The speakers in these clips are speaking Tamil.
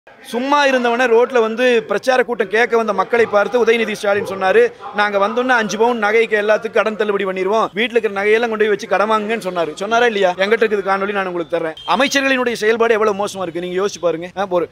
சும்மா இருந்தவன ரோட்ல வந்து பிரச்சார கூட்டம் கேட்க வந்த மக்களை பார்த்து உதயநிதி ஸ்டாலின் சொன்னாரு நாங்க வந்தோம்னா அஞ்சு பவுன் நகைக்கு எல்லாத்துக்கும் கடன் தள்ளுபடி பண்ணிடுவோம் வீட்டுல இருக்கிற நகையெல்லாம் கொண்டு போய் வச்சு கடன் வாங்குங்கன்னு சொன்னாரு சொன்னாரா இல்லையா எங்கிட்ட இருக்குது காணொலி நான் உங்களுக்கு தர்றேன் அமைச்சர்களினுடைய செயல்பாடு எவ்வளவு மோசமா இருக்கு நீங்க யோசிச்சு பாருங்க ஆ, ஒரு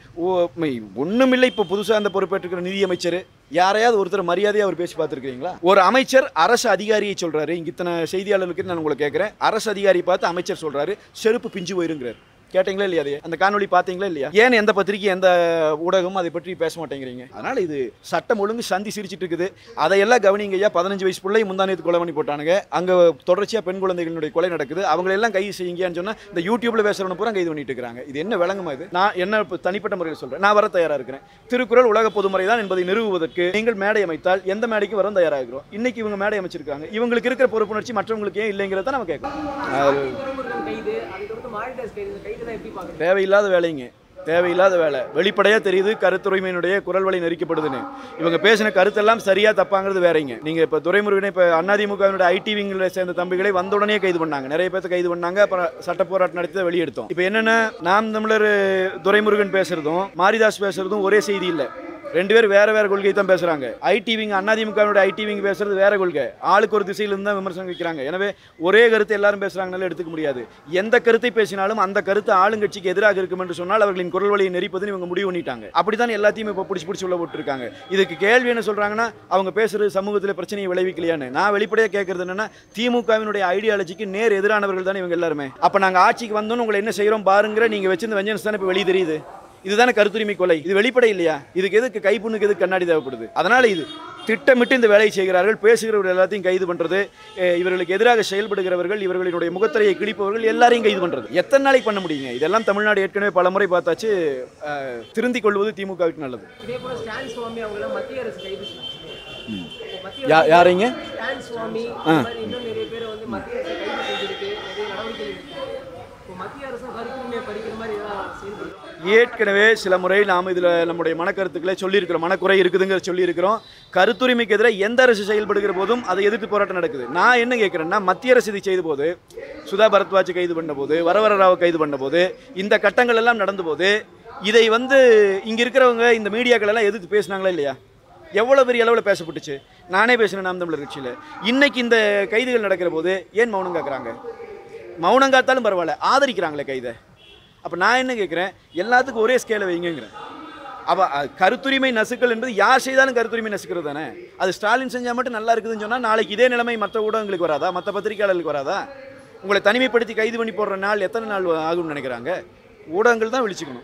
ஒண்ணும் இல்லை இப்போ புதுசா அந்த பொறுப்பேற்றுக்கிற நிதி அமைச்சர் யாரையாவது ஒருத்தர் மரியாதையா அவர் பேசி பார்த்துருக்கீங்களா ஒரு அமைச்சர் அரசு அதிகாரியை சொல்றாரு இங்க இத்தனை செய்தியாளர்களுக்கு நான் உங்களை கேட்கிறேன் அரசு அதிகாரி பார்த்து அமைச்சர் சொல்றாரு செருப்பு பிஞ்சு போயிருங்கிறார் கேட்டீங்களா இல்லையா அது அந்த காணொளி பார்த்தீங்களா இல்லையா ஏன் எந்த பத்திரிக்கை எந்த ஊடகமும் அதை பற்றி பேச மாட்டேங்கிறீங்க அதனால இது சட்டம் ஒழுங்கு சந்தி சிரிச்சிட்டு இருக்குது அதையெல்லாம் கவனிங்க ஐயா பதினஞ்சு வயசு பிள்ளை முந்தானத்து கொலை பண்ணி போட்டானுங்க அங்க தொடர்ச்சியா பெண் குழந்தைகளுடைய கொலை நடக்குது அவங்களை எல்லாம் கைது செய்யுங்கன்னு சொன்னா இந்த யூடியூப்ல பேசுறவன பூரா கைது பண்ணிட்டு இருக்காங்க இது என்ன விளங்குமா இது நான் என்ன இப்ப தனிப்பட்ட முறையில் சொல்றேன் நான் வர தயாரா இருக்கிறேன் திருக்குறள் உலக பொதுமுறை தான் என்பதை நிறுவுவதற்கு நீங்கள் மேடை அமைத்தால் எந்த மேடைக்கு வர தயாரா இருக்கிறோம் இன்னைக்கு இவங்க மேடை அமைச்சிருக்காங்க இவங்களுக்கு இருக்கிற பொறுப்புணர்ச்சி மற்றவங்களுக்கு ஏன் இல்லைங்கிறத நம்ம கேட்கணும் அது துரைமுருகன் கைது அதுக்கடுத்து மாரிதாஸ் கைது இந்த கைது தான் எப்படி பாக்குறீங்க தேவையில்லாத வேலைங்க தேவையில்லாத வேலை வெளிப்படையாக தெரியுது கருத்துரிமையினுடைய குரல் வழி நெரிக்கப்படுதுன்னு இவங்க பேசின கருத்தெல்லாம் சரியா தப்பாங்கிறது வேறங்க நீங்க இப்போ துரைமுருகனை இப்போ அதிமுகவினுடைய ஐடி விங்கில் சேர்ந்த தம்பிகளை வந்த உடனே கைது பண்ணாங்க நிறைய பேர்த்த கைது பண்ணாங்க அப்புறம் சட்ட போராட்டம் நடத்தி தான் வெளியெடுத்தோம் இப்போ என்னன்னா நாம் தமிழர் துரைமுருகன் பேசுறதும் மாரிதாஸ் பேசுறதும் ஒரே செய்தி இல்லை ரெண்டு பேரும் வேற வேற கொள்கை தான் பேசுறாங்க ஐடி விங் அதிமுகவினுடைய ஐடி விங் பேசுறது வேற கொள்கை ஆளுக்கு ஒரு திசையில இருந்து தான் விமர்சனம் வைக்கிறாங்க எனவே ஒரே கருத்தை எல்லாரும் பேசுறாங்கனால எடுத்துக்க முடியாது எந்த கருத்தை பேசினாலும் அந்த கருத்து ஆளுங்கட்சிக்கு எதிராக இருக்கும் என்று சொன்னால் அவர்களின் குரல் வழியை நெறிப்பதுன்னு இவங்க முடிவு பண்ணிட்டாங்க அப்படித்தான் எல்லாத்தையும் இப்போ பிடிச்சி பிடிச்சி உள்ள போட்டுருக்காங்க இதுக்கு கேள்வி என்ன சொல்றாங்கன்னா அவங்க பேசுறது சமூகத்தில் பிரச்சனையை விளைவிக்கலையான்னு நான் வெளிப்படையாக கேட்கறது என்னன்னா திமுகவினுடைய ஐடியாலஜிக்கு நேர் எதிரானவர்கள் தானே இவங்க எல்லாருமே அப்போ நாங்கள் ஆட்சிக்கு வந்தோன்னு உங்களை என்ன செய்கிறோம் பாருங்கிற நீங்கள் வச்சிருந்த வெஞ்சன்ஸ் தானே இப்போ வெளியே தெரியுது இதுதானே கருத்துரிமை கொலை இது வெளிப்படை இல்லையா இதுக்கு எதுக்கு கைப்புண்ணுக்கு எதுக்கு கண்ணாடி தேவைப்படுது அதனால இது திட்டமிட்டு இந்த வேலையை செய்கிறார்கள் பேசுகிறவர்கள் எல்லாத்தையும் கைது பண்றது அஹ் இவர்களுக்கு எதிராக செயல்படுகிறவர்கள் இவர்களுடைய முகத்திரையை கிழிப்பவர்கள் எல்லாரையும் கைது பண்றது எத்தனை நாளைக்கு பண்ண முடியுங்க இதெல்லாம் தமிழ்நாடு ஏற்கனவே பல முறை பார்த்தாச்சு அஹ், திருந்திக் கொள்வது திமுகவுக்கு நல்லது இதே போல ஸ்டாலின் சுவாமி அவங்க எல்லாம் மத்திய அரசு கைது செஞ்சுச்சு. இப்போ மத்திய யா யாரைங்க ஸ்டாலின் சுவாமி இந்த மாதிரி இன்னும் நிறைய பேர் வந்து மத்திய அரசு கைது செஞ்சிருக்கு நிறைய நடவடிக்கைகள் இருக்கு இப்போ மத்திய அரசும் கருத்துரிமையை பறிக்கிற மாதிரி ஏதாவது செயல்படுது ஏற்கனவே சில முறை நாம் இதில் நம்முடைய மனக்கருத்துக்களை சொல்லியிருக்கிறோம் மனக்குறை இருக்குதுங்கிற சொல்லியிருக்கிறோம் கருத்துரிமைக்கு எதிராக எந்த அரசு செயல்படுகிற போதும் அதை எதிர்த்து போராட்டம் நடக்குது நான் என்ன கேட்குறேன்னா மத்திய அரசு இதை செய்த போது சுதா பரத்வாஜ் கைது பண்ண போது வரவர ராவ் கைது பண்ண போது இந்த கட்டங்கள் எல்லாம் நடந்த போது இதை வந்து இங்கே இருக்கிறவங்க இந்த மீடியாக்கள் எல்லாம் எதிர்த்து பேசுனாங்களா இல்லையா எவ்வளோ பெரிய அளவில் பேசப்பட்டுச்சு நானே பேசினேன் நாம் தமிழர் கட்சியில் இன்னைக்கு இந்த கைதுகள் நடக்கிற போது ஏன் மௌனம் காக்குறாங்க மௌனம் காத்தாலும் பரவாயில்ல ஆதரிக்கிறாங்களே கைதை அப்போ நான் என்ன கேட்குறேன் எல்லாத்துக்கும் ஒரே ஸ்கேலை வைங்கிறேன் அப்போ கருத்துரிமை நசுக்கள் என்பது யார் செய்தாலும் கருத்துரிமை நசுக்கிறது தானே அது ஸ்டாலின் செஞ்சால் மட்டும் நல்லா இருக்குதுன்னு சொன்னால் நாளைக்கு இதே நிலைமை மற்ற ஊடகங்களுக்கு வராதா மற்ற பத்திரிகையாளர்களுக்கு வராதா உங்களை தனிமைப்படுத்தி கைது பண்ணி போடுற நாள் எத்தனை நாள் ஆகும்னு நினைக்கிறாங்க ஊடகங்கள் தான் விழிச்சுக்கணும்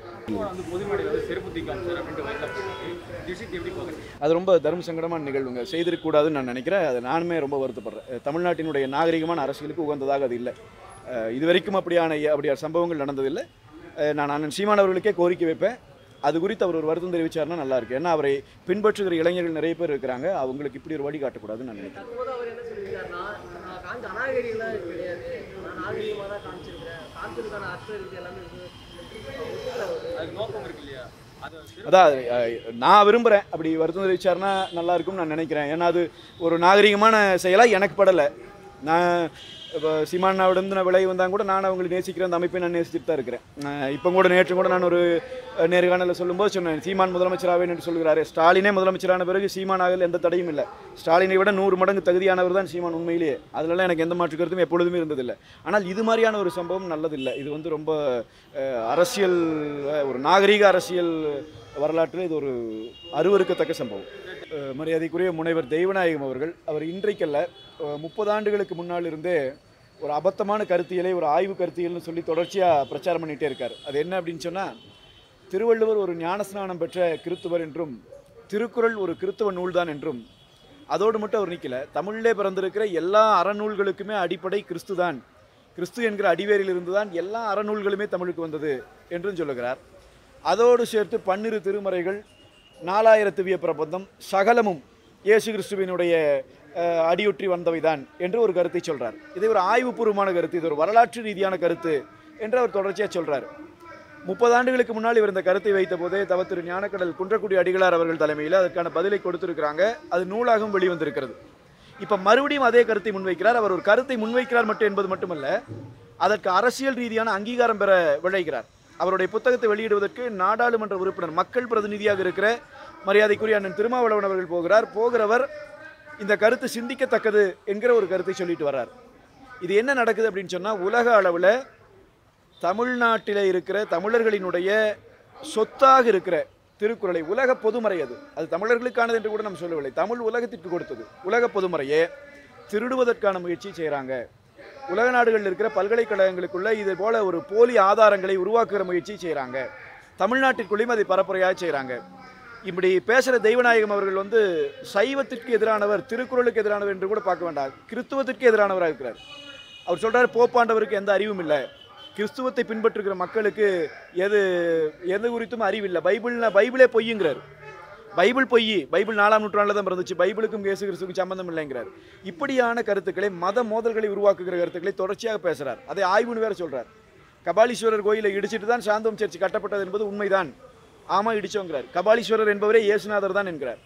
அது ரொம்ப தர்ம சங்கடமான நிகழ்வுங்க செய்திருக்கக்கூடாதுன்னு நான் நினைக்கிறேன் அது நானுமே ரொம்ப வருத்தப்படுறேன் அஹ் தமிழ்நாட்டினுடைய நாகரிகமான அரசியலுக்கு உகந்ததாக அது இல்லை அஹ் இது வரைக்கும் அப்படியான அப்படியான சம்பவங்கள் நடந்ததில்லை அஹ் நான் அண்ணன் சீமான் அவர்களுக்கே கோரிக்கை வைப்பேன் அது குறித்து அவர் ஒரு வருத்தம் தெரிவிச்சாருன்னா நல்லா இருக்கு ஏன்னா அவரை பின்பற்றுகிற இளைஞர்கள் நிறைய பேர் இருக்கிறாங்க அவங்களுக்கு இப்படி ஒரு வழி காட்டக்கூடாதுன்னு நான் நினைக்கிறேன் தற்போது அவர் என்ன சொல்லியிருக்காருன்னா நான் காஞ்ச அநாகரிகம்லாம் கிடையாது நான் நாகரிகமாக தான் காமிச்சிருக்கிறேன் காமிச்சதுக்கான அர்த்தம் இருக்கு எல்லாமே இருக்கு அதான் அஹ், நான் விரும்புகிறேன் அப்படி வருத்தம் தெரிவிச்சாருன்னா நல்லா இருக்கும்னு நான் நினைக்கிறேன் ஏன்னா அது ஒரு நாகரிகமான செயலாக எனக்கு படலை நான் இப்போ சீமானாவிடம் நான் விலகி வந்தால் கூட நான் அவங்களை நேசிக்கிற அந்த அமைப்பை நான் நேசிச்சுட்டு தான் இருக்கிறேன் அஹ், இப்போ கூட நேற்று கூட நான் ஒரு அஹ், நேர்காணலில் சொல்லும்போது சொன்னேன் சீமான் முதலமைச்சராவேன் என்று சொல்கிறாரு ஸ்டாலினே முதலமைச்சரான பிறகு சீமான் ஆகல எந்த தடையும் இல்லை ஸ்டாலினை விட நூறு மடங்கு தகுதியானவர் தான் சீமான் உண்மையிலேயே அதுலலாம் எனக்கு எந்த மாற்று கருத்தும் எப்பொழுதுமே இருந்ததில்லை ஆனால் இது மாதிரியான ஒரு சம்பவம் நல்லதில்லை இது வந்து ரொம்ப அஹ், அரசியல் அஹ், ஒரு நாகரீக அரசியல் வரலாற்றில் இது ஒரு அருவருக்கத்தக்க சம்பவம் அஹ், மரியாதைக்குரிய முனைவர் தெய்வநாயகம் அவர்கள் அவர் இன்றைக்கல்ல அஹ், முப்பது ஆண்டுகளுக்கு முன்னால் இருந்தே ஒரு அபத்தமான கருத்தியலை ஒரு ஆய்வு கருத்தியல்னு சொல்லி தொடர்ச்சியாக பிரச்சாரம் பண்ணிகிட்டே இருக்கார் அது என்ன அப்படின்னு சொன்னால் திருவள்ளுவர் ஒரு ஞானஸ்நானம் பெற்ற கிறித்துவர் என்றும் திருக்குறள் ஒரு கிறித்துவ நூல்தான் என்றும் அதோடு மட்டும் அவர் நிற்கல தமிழிலே பிறந்திருக்கிற எல்லா அறநூல்களுக்குமே அடிப்படை கிறிஸ்து தான் கிறிஸ்து என்கிற அடிவேரிலிருந்து தான் எல்லா அறநூல்களுமே தமிழுக்கு வந்தது என்றும் சொல்லுகிறார் அதோடு சேர்த்து பன்னிரு திருமறைகள் நாலாயிரத்து விய பிரபந்தம் சகலமும் இயேசு கிறிஸ்துவினுடைய அஹ், அடியொற்றி வந்தவைதான் என்று ஒரு கருத்தை சொல்றார் இது ஒரு ஆய்வுபூர்வமான கருத்து இது ஒரு வரலாற்று ரீதியான கருத்து என்று அவர் தொடர்ச்சியாக சொல்றார் முப்பது ஆண்டுகளுக்கு முன்னால் இவர் இந்த கருத்தை வைத்த போதே தவ திரு ஞானக்கடல் குன்றக்குடி அடிகளார் அவர்கள் தலைமையில் அதற்கான பதிலை கொடுத்திருக்கிறாங்க அது நூலாகவும் வெளிவந்திருக்கிறது இப்போ மறுபடியும் அதே கருத்தை முன்வைக்கிறார் அவர் ஒரு கருத்தை முன்வைக்கிறார் மட்டும் என்பது மட்டுமல்ல அதற்கு அரசியல் ரீதியான அங்கீகாரம் பெற விழைகிறார் அவருடைய புத்தகத்தை வெளியிடுவதற்கு நாடாளுமன்ற உறுப்பினர் மக்கள் பிரதிநிதியாக இருக்கிற மரியாதைக்குரிய அண்ணன் திருமாவளவன் அவர்கள் போகிறார் போகிறவர் இந்த கருத்து சிந்திக்கத்தக்கது என்கிற ஒரு கருத்தை சொல்லிட்டு வர்றார் இது என்ன நடக்குது அப்படின்னு சொன்னால் உலக அளவில் தமிழ்நாட்டில் இருக்கிற தமிழர்களினுடைய சொத்தாக இருக்கிற திருக்குறளை உலக பொதுமறை அது அது தமிழர்களுக்கானது என்று கூட நம்ம சொல்லவில்லை தமிழ் உலகத்திற்கு கொடுத்தது உலக பொதுமறையே திருடுவதற்கான முயற்சி செய்கிறாங்க உலக நாடுகளில் இருக்கிற பல்கலைக்கழகங்களுக்குள்ள இது போல ஒரு போலி ஆதாரங்களை உருவாக்குகிற முயற்சி செய்கிறாங்க தமிழ்நாட்டிற்குள்ளேயும் அதை பரப்புரையாக செய்கிறாங்க இப்படி பேசுகிற தெய்வநாயகம் அவர்கள் வந்து சைவத்திற்கு எதிரானவர் திருக்குறளுக்கு எதிரானவர் என்று கூட பார்க்க வேண்டாம் கிறிஸ்துவத்திற்கு எதிரானவராக இருக்கிறார் அவர் சொல்றாரு போப்பாண்டவருக்கு எந்த அறிவும் இல்லை கிறிஸ்துவத்தை பின்பற்றுகிற மக்களுக்கு எது எது குறித்தும் அறிவில்லை பைபிள்னா பைபிளே பொய்யுங்கிறார் பைபிள் பொய் பைபிள் நாலாம் நூற்றாண்டில் தான் பிறந்துச்சு பைபிளுக்கும் இயேசு கிறிஸ்துக்கும் சம்பந்தம் இல்லைங்கிறார் இப்படியான கருத்துக்களை மத மோதல்களை உருவாக்குகிற கருத்துக்களை தொடர்ச்சியாக பேசுறார் அதை ஆய்வுன்னு வேற சொல்றார் கபாலீஸ்வரர் கோயிலை இடிச்சிட்டு தான் சாந்தோம் சர்ச் கட்டப்பட்டது என்பது உண்மைதான் ஆமா இடிச்சோங்கிறார் கபாலீஸ்வரர் என்பவரே இயேசுநாதர் தான் என்கிறார்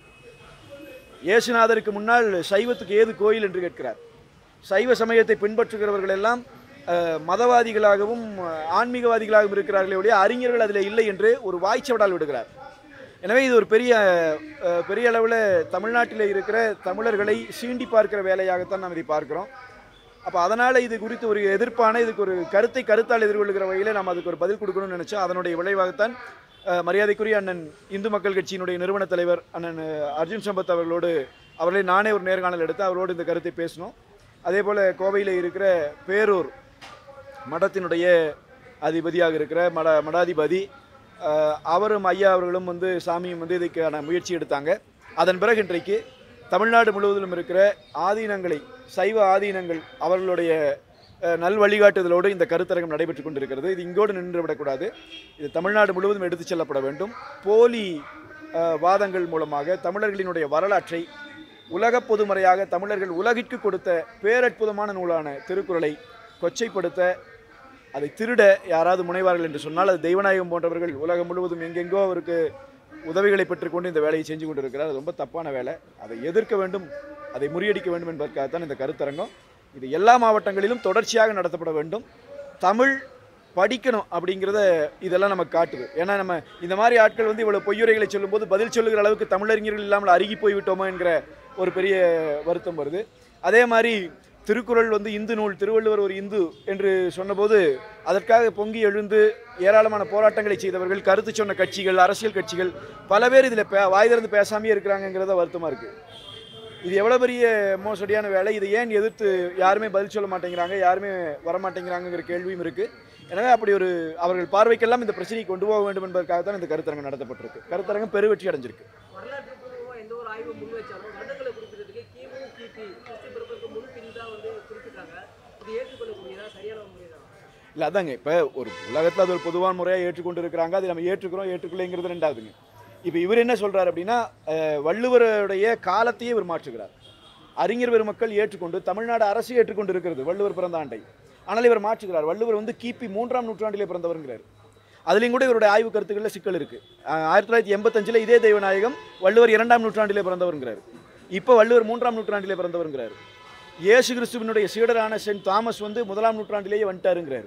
இயேசுநாதருக்கு முன்னால் சைவத்துக்கு ஏது கோயில் என்று கேட்கிறார் சைவ சமயத்தை பின்பற்றுகிறவர்கள் எல்லாம் அஹ், மதவாதிகளாகவும் அஹ், ஆன்மீகவாதிகளாகவும் இருக்கிறார்களே ஒழிய அறிஞர்கள் அதில் இல்லை என்று ஒரு வாய்ச்சவடால் விடுகிறார் எனவே இது ஒரு பெரிய அஹ், பெரிய அளவில் தமிழ்நாட்டில் இருக்கிற தமிழர்களை சீண்டி பார்க்கிற வேலையாகத்தான் நாம் இதை பார்க்கிறோம் அப்போ அதனால் இது குறித்து ஒரு எதிர்ப்பான இதுக்கு ஒரு கருத்தை கருத்தால் எதிர்கொள்கிற வகையில் நாம் அதுக்கு ஒரு பதில் கொடுக்கணும்னு நினச்சோம் அதனுடைய விளைவாகத்தான் அஹ், மரியாதைக்குரிய அண்ணன் இந்து மக்கள் கட்சியினுடைய நிறுவன தலைவர் அண்ணன் அஹ், அர்ஜுன் சம்பத் அவர்களோடு அவர்களை நானே ஒரு நேர்காணல் எடுத்து அவரோடு இந்த கருத்தை பேசினோம் அதே போல் கோவையில் இருக்கிற பேரூர் மடத்தினுடைய அதிபதியாக இருக்கிற மட மடாதிபதி அஹ், அவரும் ஐயா அவர்களும் வந்து சாமியும் வந்து இதுக்கான முயற்சி எடுத்தாங்க அதன் பிறகு இன்றைக்கு தமிழ்நாடு முழுவதிலும் இருக்கிற ஆதீனங்களை சைவ ஆதீனங்கள் அவர்களுடைய அஹ், நல் வழிகாட்டுதலோடு இந்த கருத்தரங்கம் நடைபெற்று கொண்டிருக்கிறது இது இங்கோடு நின்று விடக்கூடாது இது தமிழ்நாடு முழுவதும் எடுத்துச் செல்லப்பட வேண்டும் போலி அஹ், வாதங்கள் மூலமாக தமிழர்களினுடைய வரலாற்றை உலக பொதுமறையாக தமிழர்கள் உலகிற்கு கொடுத்த பேரற்புதமான நூலான திருக்குறளை கொச்சைப்படுத்த அதை திருட யாராவது முனைவார்கள் என்று சொன்னால் அது தெய்வநாயகம் போன்றவர்கள் உலகம் முழுவதும் எங்கெங்கோ அவருக்கு உதவிகளை பெற்றுக்கொண்டு இந்த வேலையை செஞ்சு கொண்டிருக்கிறார் அது ரொம்ப தப்பான வேலை அதை எதிர்க்க வேண்டும் அதை முறியடிக்க வேண்டும் என்பதற்காகத்தான் இந்த கருத்தரங்கம் இது எல்லா மாவட்டங்களிலும் தொடர்ச்சியாக நடத்தப்பட வேண்டும் தமிழ் படிக்கணும் அப்படிங்கிறத இதெல்லாம் நமக்கு காட்டுது ஏன்னா நம்ம இந்த மாதிரி ஆட்கள் வந்து இவ்வளோ பொய்யுரைகளை சொல்லும்போது பதில் சொல்லுகிற அளவுக்கு தமிழறிஞர்கள் இல்லாமல் அருகி போய் விட்டோமோ என்கிற ஒரு பெரிய வருத்தம் வருது அதே மாதிரி திருக்குறள் வந்து இந்து நூல் திருவள்ளுவர் ஒரு இந்து என்று சொன்னபோது அதற்காக பொங்கி எழுந்து ஏராளமான போராட்டங்களை செய்தவர்கள் கருத்து சொன்ன கட்சிகள் அரசியல் கட்சிகள் பல பேர் இதில் பே வாய் திறந்து பேசாமே இருக்கிறாங்கங்கிறத வருத்தமாக இருக்குது இது எவ்வளோ பெரிய மோசடியான வேலை இதை ஏன் எதிர்த்து யாருமே பதில் சொல்ல மாட்டேங்கிறாங்க யாருமே வரமாட்டேங்கிறாங்கங்கிற கேள்வியும் இருக்குது எனவே அப்படி ஒரு அவர்கள் பார்வைக்கெல்லாம் இந்த பிரச்சனையை கொண்டு போக வேண்டும் என்பதற்காக தான் இந்த கருத்தரங்கம் நடத்தப்பட்டிருக்கு கருத்தரங்கம் பெருவெற்றி அடைஞ்சிருக்கு வரலாற்று பூர்வமா எந்த ஒரு ஆய்வு முன் வச்சாலும் வருடங்களை குறிப்பிடுறதுக்கு கிமு கிபி கிறிஸ்து பிறப்புக்கு முன் பின் தான் வந்து குறிப்பிட்டாங்க இது ஏற்றுக்கொள்ளக்கூடியதா சரியான முறைதான் இல்லை அதாங்க இப்போ ஒரு உலகத்தில் அது ஒரு பொதுவான முறையாக ஏற்றுக்கொண்டு இருக்கிறாங்க அதை நம்ம ஏற்றுக்கிறோம் ஏற்றுக்கொள்ளைங்கிறது ரெண்டாவதுங்க இப்போ இவர் என்ன சொல்றாரு அப்படின்னா அஹ், வள்ளுவருடைய காலத்தையே இவர் மாற்றுகிறார் அறிஞர் பெருமக்கள் ஏற்றுக்கொண்டு தமிழ்நாடு அரசு ஏற்றுக்கொண்டு இருக்கிறது வள்ளுவர் பிறந்த ஆண்டை ஆனால் இவர் மாற்றுகிறார் வள்ளுவர் வந்து கிபி மூன்றாம் நூற்றாண்டிலே பிறந்தவருங்கிறார் அதுலேயும் கூட இவருடைய ஆய்வு கருத்துக்களில் சிக்கல் இருக்குது ஆயிரத்தி தொள்ளாயிரத்தி எண்பத்தஞ்சில் இதே தெய்வநாயகம் வள்ளுவர் இரண்டாம் நூற்றாண்டிலே பிறந்தவருங்கிறார் இப்போ வள்ளுவர் மூன்றாம் நூற்றாண்டிலே பிறந்தவருங்கிறார் இயேசு கிறிஸ்துவினுடைய சீடரான சென்ட் தாமஸ் வந்து முதலாம் நூற்றாண்டிலேயே வந்துட்டாருங்கிறார்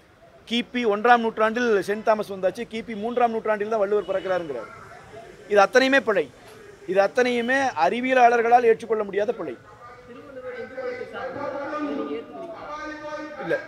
கிபி ஒன்றாம் நூற்றாண்டில் சென்ட் தாமஸ் வந்தாச்சு கிபி மூன்றாம் நூற்றாண்டில் தான் வள்ளுவர் பிறக்கிறாருங்கிறார் இது அத்தனையுமே பிழை இது அத்தனையுமே அறிவியலாளர்களால் ஏற்றுக்கொள்ள முடியாத பிழை திருவள்ளுவர் இந்து மதத்தை சார்ந்தவர் இதை நீங்க ஏற்றுக்கிறீங்க இல்லை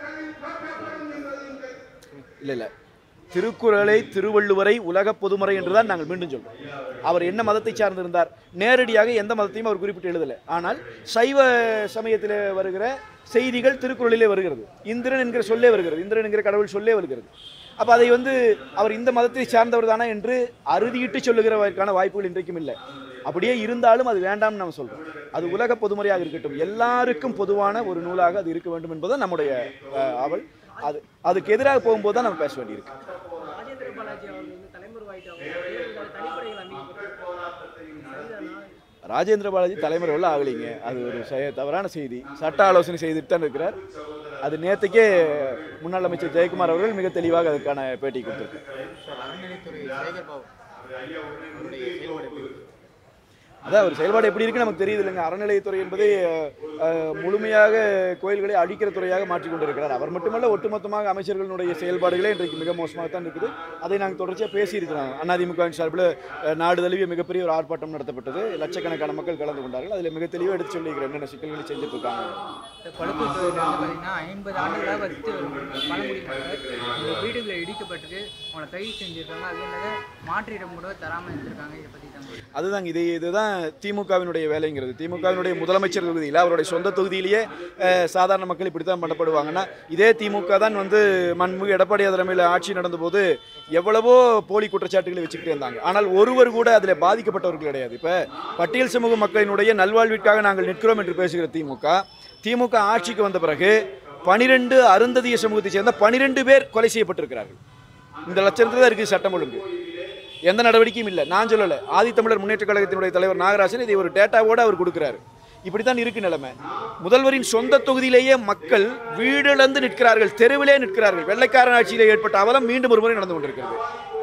இல்லை இல்லை திருக்குறளை திருவள்ளுவரை உலக பொதுமறை என்றுதான் நாங்கள் மீண்டும் சொல்றோம் அவர் என்ன மதத்தை சார்ந்திருந்தார் நேரடியாக எந்த மதத்தையும் அவர் குறிப்பிட்டு எழுதலை ஆனால் சைவ சமயத்தில் வருகிற செய்திகள் திருக்குறளிலே வருகிறது இந்திரன் என்கிற சொல்லே வருகிறது இந்திரன் என்கிற கடவுள் சொல்லே வருகிறது அப்போ அதை வந்து அவர் இந்த மதத்தை சார்ந்தவர் தானே என்று அறுதியிட்டு சொல்லுகிறதற்கான வாய்ப்புகள் இன்றைக்கும் இல்லை அப்படியே இருந்தாலும் அது வேண்டாம்னு நம்ம சொல்றோம் அது உலக பொதுமறையாக இருக்கட்டும் எல்லாருக்கும் பொதுவான ஒரு நூலாக அது இருக்க வேண்டும் என்பது நம்முடைய அஹ், ஆவல் அது அதுக்கு எதிராக போகும்போது தான் நம்ம பேச வேண்டியிருக்கு ராஜேந்திர பாலாஜி அவர்கள் வந்து தலைமுறை ஆயிட்டாங்க தனிப்படைகள் அமைக்கப்பட்டிருக்கு சரிதானா ராஜேந்திர பாலாஜி தலைமுறை உள்ள ஆகலைங்க அது ஒரு செய- தவறான செய்தி சட்ட ஆலோசனை செய்துட்டு தான் இருக்கிறார் அது நேற்றுக்கே முன்னாள் அமைச்சர் ஜெயக்குமார் அவர்கள் மிக தெளிவாக அதுக்கான பேட்டி கொடுத்துருக்கார் சார் அறநிலைத்துறை சேகர் பாபு அவருடைய செயல்பாடு எப்படி இருக்கு? அதான் ஒரு செயல்பாடு எப்படி இருக்குன்னு நமக்கு தெரியுது இல்லைங்க அறநிலையத்துறை என்பதை அஹ், அஹ், முழுமையாக கோயில்களை அழிக்கிற துறையாக மாற்றிக் கொண்டிருக்கிறார் அவர் மட்டுமல்ல ஒட்டுமொத்தமாக அமைச்சர்களுடைய செயல்பாடுகளே இன்றைக்கு மிக மோசமாக தான் இருக்குது அதை நாங்கள் தொடர்ச்சியாக பேசியிருக்கிறோம் அதிமுக சார்பில் அஹ், நாடு தழுவிய மிகப்பெரிய ஒரு ஆர்ப்பாட்டம் நடத்தப்பட்டது லட்சக்கணக்கான மக்கள் கலந்து கொண்டார்கள் அதில் மிக தெளிவாக எடுத்து சொல்லியிருக்கிறேன் என்னென்ன சிக்கல்களை செஞ்சுட்டு இருக்காங்க இந்த கொழுப்பு தொழில் வந்து பார்த்தீங்கன்னா ஐம்பது ஆண்டுகளாக வச்சு பழங்குடி மக்கள் இந்த வீடுகளை இடிக்கப்பட்டிருக்கு அவங்களை கைது செஞ்சுருக்காங்க அதே மாதிரி மாற்றிடம் கூட தராமல் இருந்திருக்காங்க இதை பற்றி தான் அதுதாங்க இது இதுதான் திமுகவினுடைய வேலைங்கிறது திமுகவினுடைய முதலமைச்சர் தொகுதியில் அவருடைய சொந்த தொகுதியிலேயே அஹ், சாதாரண மக்கள் இப்படி தான் பண்ணப்படுவாங்கன்னா இதே திமுக தான் வந்து மண்முக எடப்பாடி தலைமையில் ஆட்சி நடந்தபோது எவ்வளவோ போலி குற்றச்சாட்டுகளை வச்சுக்கிட்டே இருந்தாங்க ஆனால் ஒருவர் கூட அதில் பாதிக்கப்பட்டவர்கள் கிடையாது இப்போ பட்டியல் சமூக மக்களினுடைய நல்வாழ்விற்காக நாங்கள் நிற்கிறோம் என்று பேசுகிற திமுக திமுக ஆட்சிக்கு வந்த பிறகு பனிரெண்டு அருந்ததிய சமூகத்தை சேர்ந்த பனிரெண்டு பேர் கொலை செய்யப்பட்டிருக்கிறார்கள் இந்த லட்சணத்தில் தான் இருக்குது சட்டம் ஒழுங்கு எந்த நடவடிக்கையும் இல்லை நான் சொல்லலை ஆதித்தமிழர் முன்னேற்ற கழகத்தினுடைய தலைவர் நாகராஜன் இதை ஒரு டேட்டாவோடு அவர் கொடுக்குறாரு இப்படித்தான் இருக்கு நிலைமை முதல்வரின் சொந்த தொகுதியிலேயே மக்கள் வீடிழந்து நிற்கிறார்கள் தெருவிலே நிற்கிறார்கள் வெள்ளைக்காரன் ஆட்சியில் ஏற்பட்ட அவலம் மீண்டும் ஒரு முறை நடந்து கொண்டிருக்கிறது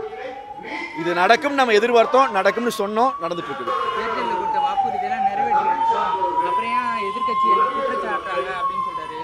இது நடக்கும் நம்ம எதிர்பார்த்தோம் நடக்கும்னு சொன்னோம் நடந்துட்டு இருக்குது தேர்தலில் கொடுத்த வாக்குறுதியெல்லாம் நிறைவேற்றிருக்கோம் அப்புறம் ஏன் எதிர்க்கட்சி எல்லாம் குற்றச்சாட்டுறாங்க அப்படின்னு சொல்றாரு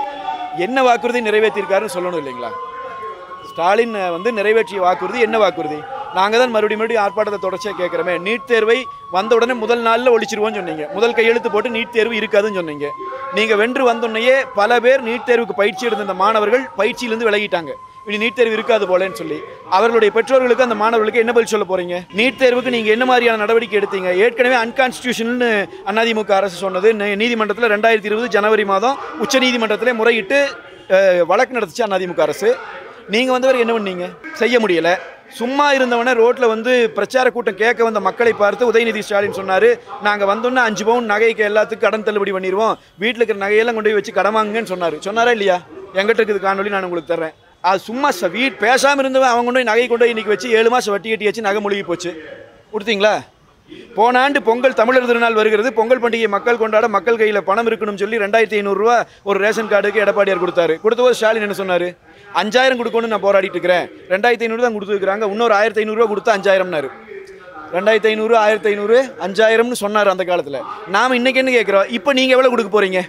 என்ன வாக்குறுதி நிறைவேற்றியிருக்காருன்னு சொல்லணும் இல்லைங்களா ஸ்டாலின் வந்து நிறைவேற்றிய வாக்குறுதி என்ன வாக்குறுதி நாங்கள் தான் மறுபடியும் மறுபடியும் ஆர்ப்பாட்டத்தை தொடர்ச்சியாக கேட்குறோமே நீட் தேர்வை வந்த உடனே முதல் நாளில் ஒழிச்சிருவோம்னு சொன்னீங்க முதல் கையெழுத்து போட்டு நீட் தேர்வு இருக்காதுன்னு சொன்னீங்க நீங்கள் வென்று வந்தோடனேயே பல பேர் நீட் தேர்வுக்கு பயிற்சி எடுத்த மாணவர்கள் பயிற்சியிலிருந்து விலகிட்டாங்க இனி நீட் தேர்வு இருக்காது போலன்னு சொல்லி அவர்களுடைய பெற்றோர்களுக்கு அந்த மாணவர்களுக்கு என்ன பதில் சொல்ல போறீங்க நீட் தேர்வுக்கு நீங்க என்ன மாதிரியான நடவடிக்கை எடுத்தீங்க ஏற்கனவே அன்கான்ஸ்டியூஷனல்னு அதிமுக அரசு சொன்னது நி- நீதிமன்றத்தில் ரெண்டாயிரத்தி இருபது ஜனவரி மாதம் உச்சநீதிமன்றத்தில் முறையிட்டு அஹ், வழக்கு நடத்துச்சு அதிமுக அரசு நீங்க வந்தவர் என்ன பண்ணீங்க செய்ய முடியல சும்மா இருந்தவன ரோட்ல வந்து பிரச்சார கூட்டம் கேட்க வந்த மக்களை பார்த்து உதயநிதி ஸ்டாலின் சொன்னாரு நாங்க வந்தோன்னே அஞ்சு பவுன் நகைக்கு எல்லாத்துக்கும் கடன் தள்ளுபடி பண்ணிடுவோம் வீட்டில் இருக்கிற நகையெல்லாம் கொண்டு போய் வச்சு கடன் வாங்குங்கன்னு சொன்னாரு சொன்னாரா இல்லையா எங்கிட்ட இருக்குது காணொலி நான் உங்களுக்கு தர்றேன் அது சும்மா ச வீட் பேசாமல் இருந்தவன் அவன் கொண்டு போய் நகை கொண்டு போய் இன்னைக்கு வச்சு ஏழு மாதம் வட்டி கட்டி வச்சு நகை முழுகி போச்சு கொடுத்தீங்களா போன ஆண்டு பொங்கல் தமிழர் திருநாள் வருகிறது பொங்கல் பண்டிகை மக்கள் கொண்டாட மக்கள் கையில் பணம் இருக்கணும்னு சொல்லி ரெண்டாயிரத்தி ஐநூறுரூவா ஒரு ரேஷன் கார்டுக்கு எடப்பாடியார் கொடுத்தாரு கொடுத்தபோது ஸ்டாலின் என்ன சொன்னார் அஞ்சாயிரம் கொடுக்கணும்னு நான் போராடிட்டு இருக்கிறேன் ரெண்டாயிரத்தி ஐநூறு தான் கொடுத்துருக்காங்க இன்னொரு ஆயிரத்தி ஐநூறுரூவா கொடுத்தா அஞ்சாயிரம்னாரு ரெண்டாயிரத்தி ஐநூறு ஆயிரத்தி ஐநூறு அஞ்சாயிரம்னு சொன்னார் அந்த காலத்தில் நாம் இன்னைக்கு என்ன கேட்குறோம் இப்போ நீங்கள் எவ்வளோ கொடுக்க போகிறீங்க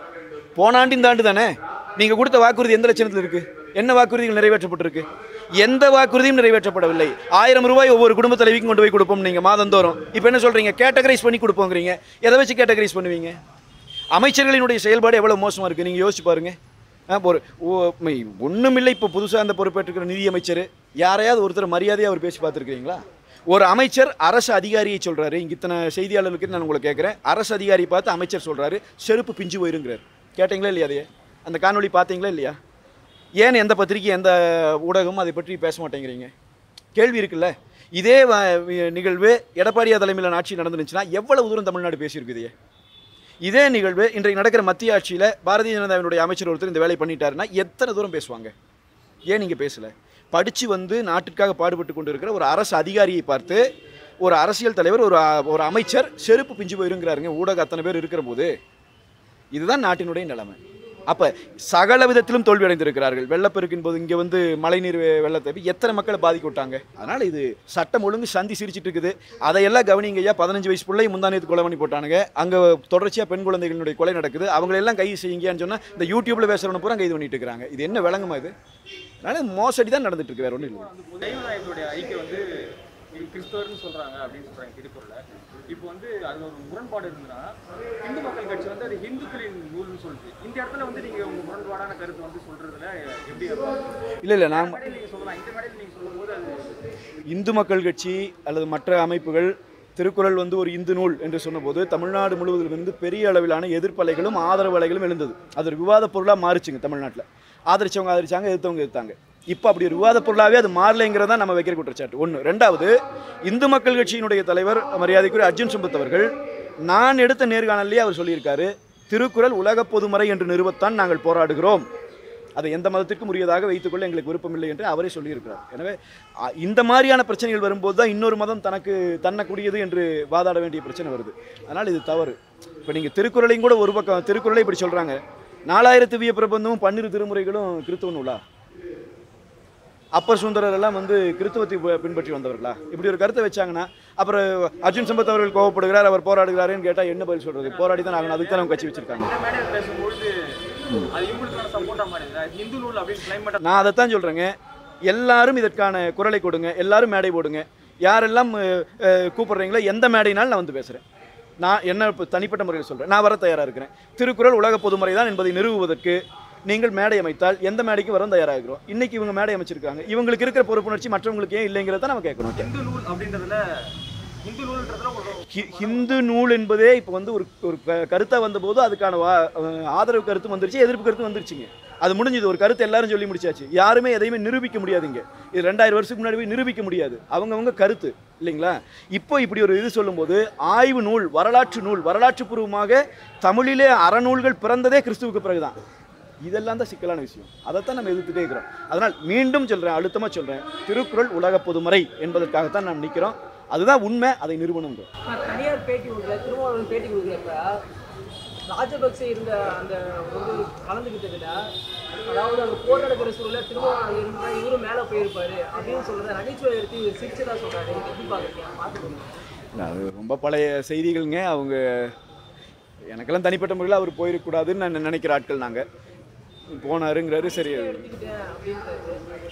போன ஆண்டு இந்த ஆண்டு தானே நீங்கள் கொடுத்த வாக்குறுதி எந்த லட்சணத்தில் இருக்குது என்ன வாக்குறுதிகள் நிறைவேற்றப்பட்டிருக்கு எந்த வாக்குறுதியும் நிறைவேற்றப்படவில்லை ஆயிரம் ரூபாய் ஒவ்வொரு குடும்ப தலைவிக்கும் கொண்டு போய் கொடுப்போம் நீங்கள் மாதந்தோறும் இப்போ என்ன சொல்கிறீங்க கேட்டகரைஸ் பண்ணி கொடுப்போங்கிறீங்க எதை வச்சு கேட்டகரைஸ் பண்ணுவீங்க அமைச்சர்களினுடைய செயல்பாடு எவ்வளோ மோசமாக இருக்குது நீங்கள் யோசிச்சு பாருங்க ஆ, ஒரு ஒன்றுமில்லை இப்போ புதுசாக அந்த பொறுப்பேற்றுக்கிற நிதியமைச்சர் யாரையாவது ஒருத்தர் மரியாதையாக அவர் பேசி பார்த்துருக்கீங்களா ஒரு அமைச்சர் அரசு அதிகாரியை சொல்கிறாரு இங்கே இத்தனை செய்தியாளர்களுக்கு நான் உங்களை கேட்குறேன் அரசு அதிகாரியை பார்த்து அமைச்சர் சொல்கிறாரு செருப்பு பிஞ்சு போயிருங்கிறார் கேட்டிங்களா இல்லையா அதையே அந்த காணொளி பார்த்தீங்களா இல்லையா ஏன் எந்த பத்திரிக்கை எந்த ஊடகமும் அதை பற்றி பேச மாட்டேங்கிறீங்க கேள்வி இருக்குல்ல இதே வ- வி- நிகழ்வு எடப்பாடியா தலைமையிலான ஆட்சி நடந்துருந்துச்சுன்னா எவ்வளவு தூரம் தமிழ்நாடு பேசியிருக்கு இதையே இதே நிகழ்வு இன்றைக்கு நடக்கிற மத்திய ஆட்சியில் பாரதிய ஜனதாவினுடைய அமைச்சர் ஒருத்தர் இந்த வேலையை பண்ணிட்டாருன்னா எத்தனை தூரம் பேசுவாங்க ஏன் நீங்கள் பேசல படித்து வந்து நாட்டுக்காக பாடுபட்டு கொண்டு இருக்கிற ஒரு அரசு அதிகாரியை பார்த்து ஒரு அரசியல் தலைவர் ஒரு அ- ஒரு அமைச்சர் செருப்பு பிஞ்சு போயிருங்கிறாருங்க ஊடக அத்தனை பேர் இருக்கிற போது இதுதான் நாட்டினுடைய நிலைமை அப்போ சகல விதத்திலும் தோல்வி அடைந்திருக்கிறார்கள் வெள்ளப்பெருக்கின் போது இங்கே வந்து மழைநீர் வெ- வெள்ளத்தை போய் எத்தனை மக்களை பாதிக்க விட்டாங்க அதனால் இது சட்டம் ஒழுங்கு சந்தி சிரிச்சிட்டு இருக்குது அதையெல்லாம் கவனிங்க ஐயா பதினஞ்சு வயசு பிள்ளை முந்தானியத்து கொலை பண்ணி போட்டானுங்க அங்கே தொடர்ச்சியாக பெண் குழந்தைகளுடைய கொலை நடக்குது அவங்களெல்லாம் கைது செய்யுங்கன்னு சொன்னால் இந்த யூடியூப்பில் பேசுகிறவன பூரா கைது பண்ணிட்டு இருக்கிறாங்க இது என்ன விளங்குமா இது அதனால் மோசடி தான் நடந்துட்டு இருக்கு வேற ஒன்றும் இல்லை தெய்வநாயகனுடைய ஐக்கியம் வந்து இது கிறிஸ்தவர்னு சொல்றாங்க அப்படின்னு சொல்றாங்க திருக்குறள்ல இப்போ வந்து அதுல ஒரு முரண்பாடு இருந்ததுன்னா இந்து மக்கள் கட்சி வந்து அது இந்துக்களின் நூல்னு சொல்லுது இந்த இடத்துல வந்து நீங்க உங்க முரண்பாடான கருத்து வந்து சொல்றதுல எப்படி இருக்கும்? இல்லை இல்லை நான் இந்த மேடையில் நீங்க சொல்லலாம் இந்த மேடையில் நீங்க சொல்லும்போது அது இந்து மக்கள் கட்சி அல்லது மற்ற அமைப்புகள் திருக்குறள் வந்து ஒரு இந்து நூல் என்று சொன்னபோது தமிழ்நாடு முழுவதிலிருந்து பெரிய அளவிலான எதிர்ப்பலைகளும் ஆதரவு அலைகளும் எழுந்தது அது ஒரு விவாத பொருளாக மாறுச்சுங்க தமிழ்நாட்டில் ஆதரிச்சவங்க ஆதரிச்சாங்க எதிர்த்தவங்க எதிர்த்தாங்க இப்போ அப்படி ஒரு விவாத பொருளாகவே அது மாறலைங்கிறதா நம்ம வைக்கிற குற்றச்சாட்டு ஒன்று ரெண்டாவது இந்து மக்கள் கட்சியினுடைய தலைவர் மரியாதைக்குரிய அர்ஜுன் சம்பத் அவர்கள் நான் எடுத்த நேர்காணல்லையே அவர் சொல்லியிருக்காரு திருக்குறள் உலக பொதுமறை என்று நிறுவத்தான் நாங்கள் போராடுகிறோம் அதை எந்த மதத்திற்கும் உரியதாக வைத்துக்கொள்ள எங்களுக்கு விருப்பமில்லை என்று அவரே சொல்லியிருக்கிறார் எனவே அ, இந்த மாதிரியான பிரச்சனைகள் வரும்போது தான் இன்னொரு மதம் தனக்கு தன்னக்கூடியது என்று வாதாட வேண்டிய பிரச்சனை வருது அதனால் இது தவறு இப்போ நீங்கள் திருக்குறளையும் கூட ஒரு பக்கம் திருக்குறளை இப்படி சொல்கிறாங்க நாலாயிரத்து விய பிரபந்தமும் பன்னிரு திருமுறைகளும் கிறித்துவ நூலா அப்பர் சுந்தரர் எல்லாம் வந்து கிறித்துவத்தை பி- பின்பற்றி வந்தவர்களா இப்படி ஒரு கருத்தை வச்சாங்கன்னா அப்புறம் அர்ஜுன் சம்பத் அவர்கள் கோவப்படுகிறார் அவர் போராடுகிறாருன்னு கேட்டால் என்ன பதில் சொல்கிறது போராடி தான் ஆகணும் அதுக்கு தான் அவங்க கட்சி வச்சிருக்காங்க இந்த மேடையில் பேசும்பொழுது அது இவங்களுக்கான சப்போர்ட்டா மாட்டேங்குது ஹிந்து நூல் அப்படின்னு கிளைம் பண்ண நான் அதைத்தான் சொல்கிறேங்க எல்லாரும் இதற்கான குரலை கொடுங்க எல்லாரும் மேடை போடுங்க யாரெல்லாம் அஹ், அஹ், கூப்பிடுறீங்களோ எந்த மேடைனாலும் நான் வந்து பேசுகிறேன் நான் என்ன இப்போ தனிப்பட்ட முறையில் சொல்கிறேன் நான் வர தயாராக இருக்கிறேன் திருக்குறள் உலக பொதுமுறை தான் என்பதை நிறுவுவதற்கு நீங்கள் மேடை அமைத்தால் எந்த மேடைக்கு வர தயாராகிறோம் இன்னைக்கு இவங்க மேடை அமைச்சிருக்காங்க இவங்களுக்கு இருக்கிற பொறுப்புணர்ச்சி மற்றவங்களுக்கு ஏன் இல்லைங்கிறத நம்ம கேட்கணும் ஹிந்து நூல் அப்படின்றதுல ஹிந்து நூல்ன்றதுல ஒரு ஹி- ஹிந்து நூல் என்பதே இப்போ வந்து ஒரு ஒரு க- கருத்தா வந்தபோது அதுக்கான வா அஹ் ஆதரவு கருத்து வந்துருச்சு எதிர்ப்பு கருத்து வந்துருச்சுங்க அது முடிஞ்சது ஒரு கருத்து எல்லாரும் சொல்லி முடிச்சாச்சு யாருமே எதையுமே நிரூபிக்க முடியாதுங்க இது ரெண்டாயிரம் வருஷத்துக்கு முன்னாடி போய் நிரூபிக்க முடியாது அவங்கவங்க கருத்து இல்லைங்களா இப்போ இப்படி ஒரு இது சொல்லும்போது ஆய்வு நூல் வரலாற்று நூல் வரலாற்று பூர்வமாக தமிழிலே அறநூல்கள் பிறந்ததே கிறிஸ்துவுக்கு பிறகுதான் இதெல்லாம் தான் சிக்கலான விஷயம் அதைத்தான் நம்ம எதிர்த்துட்டே இருக்கிறோம் அதனால் மீண்டும் சொல்கிறேன் அழுத்தமாக சொல்கிறேன் திருக்குறள் உலக பொதுமறை என்பதற்காகத்தான் நாம் நிற்கிறோம் அதுதான் உண்மை அதை நிறுவனங்கிறோம் நான் தனியார் பேட்டி கொடுக்கல திருமாவளவன் பேட்டி கொடுக்குறப்ப ராஜபக்சே இருந்த அந்த வந்து கலந்துக்கிட்டதுல அதாவது அங்கே போர் நடக்கிற சூழல திருமாவளவன் இருந்தா இவரும் மேலே போயிருப்பாரு அப்படின்னு சொல்றத நகைச்சுவை எடுத்து இவர் சிரிச்சதா சொல்றாரு நீங்க எப்படி பாக்குறீங்க பார்த்துக்கோங்க இல்ல, அது ரொம்ப பழைய செய்திகள்ங்க அவங்க எனக்கெல்லாம் தனிப்பட்ட முறையில் அவர் போயிருக்கக்கூடாதுன்னு நான் நினைக்கிற ஆட்கள் நாங்கள் போனாருங்கிறாரு சரி எடுத்துக்கிட்டேன் அப்படின்றது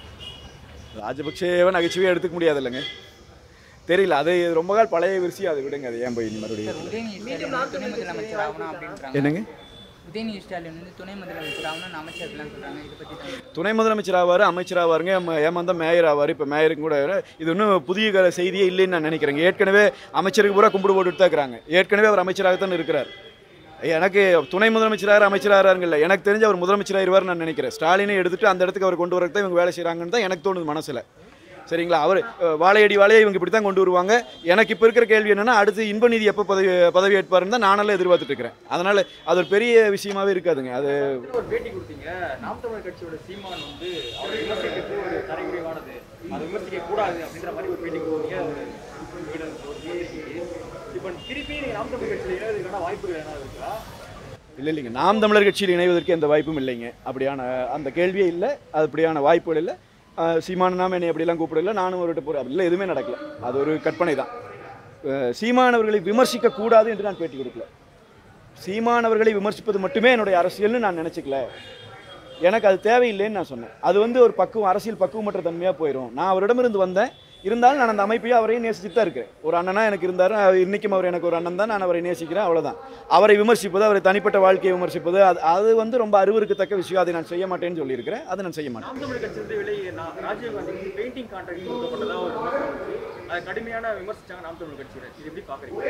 ராஜபக்சேவை நகைச்சுவையாக எடுத்துக்க முடியாது இல்லைங்க தெரியல அது ரொம்ப கால் பழைய விஷயம் அதை விடுங்க அது ஏன் போய் மறுபடியும் உதயநிதி ஸ்டாலின் வந்து துணை முதலமைச்சர் ஆகணும் அப்படின்றாங்க என்னங்க உதயநிதி ஸ்டாலின் வந்து துணை முதலமைச்சர் ஆகணும்னு அமைச்சர்லாம் சொல்றாங்க இதை பத்தி தான் துணை முதலமைச்சர் ஆவார் அமைச்சர் ஆவாருங்க ம- ஏமாந்தா மேயர் ஆவார் இப்போ மேயருக்கு கூட இது இன்னும் புதிய க- செய்தியே இல்லைன்னு நான் நினைக்கிறேங்க ஏற்கனவே அமைச்சருக்கு பூரா கும்பிடு போட்டுட்டு தான் இருக்கிறாங்க ஏற்கனவே அவர் அமைச்சராகத்தான் இருக்கிறார் எனக்கு துணை முதலமைச்சராக அமைச்சராகிறாங்கல்ல எனக்கு தெரிஞ்சு அவர் முதலமைச்சராயிருவார் நான் நினைக்கிறேன் ஸ்டாலினை எடுத்துட்டு அந்த இடத்துக்கு அவர் கொண்டு வரக்கு தான் இவங்க வேலை செய்கிறாங்கன்னு தான் எனக்கு தோணுது மனசில் சரிங்களா அவர் அஹ், வாழையடி வாழையை இவங்க இப்படி தான் கொண்டு வருவாங்க எனக்கு இப்போ இருக்கிற கேள்வி என்னன்னா அடுத்து இன்ப நிதி எப்போ பதவி பதவி ஏற்பாருன்னு தான் நானெல்லாம் எதிர்பார்த்துட்டு இருக்கிறேன் அதனால் அது ஒரு பெரிய விஷயமாவே இருக்காதுங்க அது ஒரு பேட்டி கொடுத்தீங்க நாம் தமிழர் கட்சியோட சீமான் வந்து அவரை விமர்சிக்கிறது ஒரு தரைக்குறைவானது அதை விமர்சிக்க கூடாது அப்படின்ற மாதிரி ஒரு பேட்டி கொடுத்தீங்க அது ஒரு வீடு- ஒரு வீடு. இப்போ திருப்பி நீங்க நாம் தமிழர் கட்சியில் இணைவதற்கான வாய்ப்புகள் என்ன இருக்கா இல்லை இல்லைங்க நாம் தமிழர் கட்சியில் இணைவதற்கு எந்த வாய்ப்பும் இல்லைங்க அப்படியான அந்த கேள்வியே இல்லை அது அப்படியான வாய்ப்புகள் இல்லை அஹ் சீமான் நாம என்னை அப்படியெல்லாம் கூப்பிடல நானும் அவர்கிட்ட போகிறேன் அப்படிலாம் எதுவுமே நடக்கல அது ஒரு கற்பனை தான் அஹ் சீமான் அவர்களை விமர்சிக்க கூடாது என்று நான் பேட்டி கொடுக்கல சீமான் அவர்களை விமர்சிப்பது மட்டுமே என்னுடைய அரசியல்னு நான் நினச்சிக்கல எனக்கு அது தேவையில்லைன்னு நான் சொன்னேன் அது வந்து ஒரு பக்குவம் அரசியல் பக்குவமற்ற தன்மையாக போயிடும் நான் அவரிடமிருந்து வந்தேன் இருந்தாலும் நான் அந்த அமைப்பையும் அவரையும் நேசிச்சுட்டு தான் இருக்கிறேன் ஒரு அண்ணனா எனக்கு இருந்தார் இன்றைக்கும் அவர் எனக்கு ஒரு அண்ணன் தான் நான் அவரை நேசிக்கிறேன் அவ்வளவுதான் அவரை விமர்சிப்பது அவரை தனிப்பட்ட வாழ்க்கையை விமர்சிப்பது அது அது வந்து ரொம்ப அருவருக்கத்தக்க விஷயம் அதை நான் செய்ய மாட்டேன்னு சொல்லியிருக்கிறேன் அதை நான் செய்ய மாட்டேன் நாம் தமிழர் கட்சியிலிருந்து வெளியே நான் ராஜீவ் காந்தி வந்து பெயிண்டிங் கான்ட்ராக்ட் கொடுக்கப்பட்டதா ஒரு விமர்சனம் வந்துச்சு அதை கடுமையான விமர்சிச்சாங்க நாம் தமிழர் கட்சியினர் இது எப்படி பாக்குறீங்க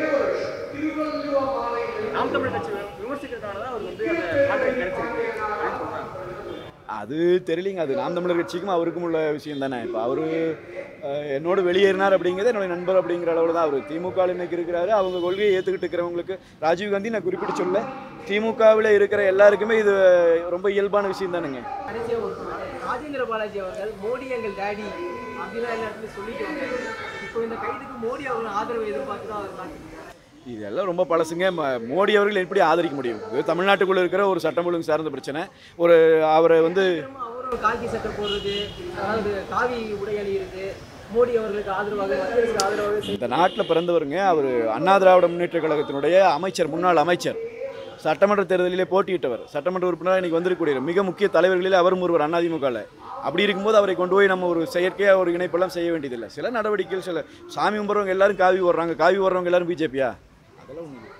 நாம் தமிழர் கட்சி விமர்சிக்கிறதுனால தான் அவர் வந்து அந்த கான்ட்ராக்ட் கிடைச்சிருக்கு அப்படின்னு சொல்றாங்க அது தெரியலிங்க அது நாம் தமிழர் கட்சிக்கும் அவருக்கும் உள்ள விஷயம் தானே இப்போ அவர் என்னோட வெளியேறினார் அப்படிங்கிறது என்னுடைய நண்பர் அப்படிங்கிற அளவில் தான் அவர் திமுக இன்னைக்கு இருக்கிறாரு அவங்க கொள்கையை ஏற்றுக்கிட்டு இருக்கிறவங்களுக்கு ராஜீவ் காந்தி நான் குறிப்பிட்டு சொல்ல திமுகவில் இருக்கிற எல்லாருக்குமே இது ரொம்ப இயல்பான விஷயம் தானுங்க கடைசியா ஒரு ராஜேந்திர பாலாஜி அவர்கள் மோடி எங்கள் டேடி அப்படிலாம் எல்லா இடத்துலையும் சொல்லிட்டு வந்தாரு இப்போ இந்த கைதுக்கு மோடி அவர்கள் ஆதரவு எதிர்பார்த்து தான் அவர் காட்டியிருக்காரு இதெல்லாம் ரொம்ப பழசுங்க ம- மோடி அவர்கள் எப்படி ஆதரிக்க முடியும் இது தமிழ்நாட்டுக்குள்ளே இருக்கிற ஒரு சட்டம் ஒழுங்கு சார்ந்த பிரச்சனை ஒரு அவரை வந்து திரும்ப அவரும் காக்கி சட்டை போடுறது அதாவது காவி உடை அணியிறது மோடி அவர்களுக்கு ஆதரவாக மத்திய அரசுக்கு ஆதரவாக செய்து இந்த நாட்டில் பிறந்தவருங்க அவர் அண்ணா திராவிட முன்னேற்ற கழகத்தினுடைய அமைச்சர் முன்னாள் அமைச்சர் சட்டமன்ற தேர்தலிலே போட்டியிட்டவர் சட்டமன்ற உறுப்பினராக இன்னைக்கு வந்திருக்கக்கூடிய மிக முக்கிய தலைவர்களிலே அவரும் ஒருவர் அதிமுகவில் அப்படி இருக்கும்போது அவரை கொண்டு போய் நம்ம ஒரு செயற்கையாக ஒரு இணைப்பெல்லாம் செய்ய வேண்டியதில்லை சில நடவடிக்கைகள் சில சாமி கும்பிட்றவங்க எல்லாரும் காவி ஓடுறாங்க காவி ஓடுறவங்க எல்லாரும் பிஜேபியா அதெல்லாம் ஒண்ணும் இல்ல.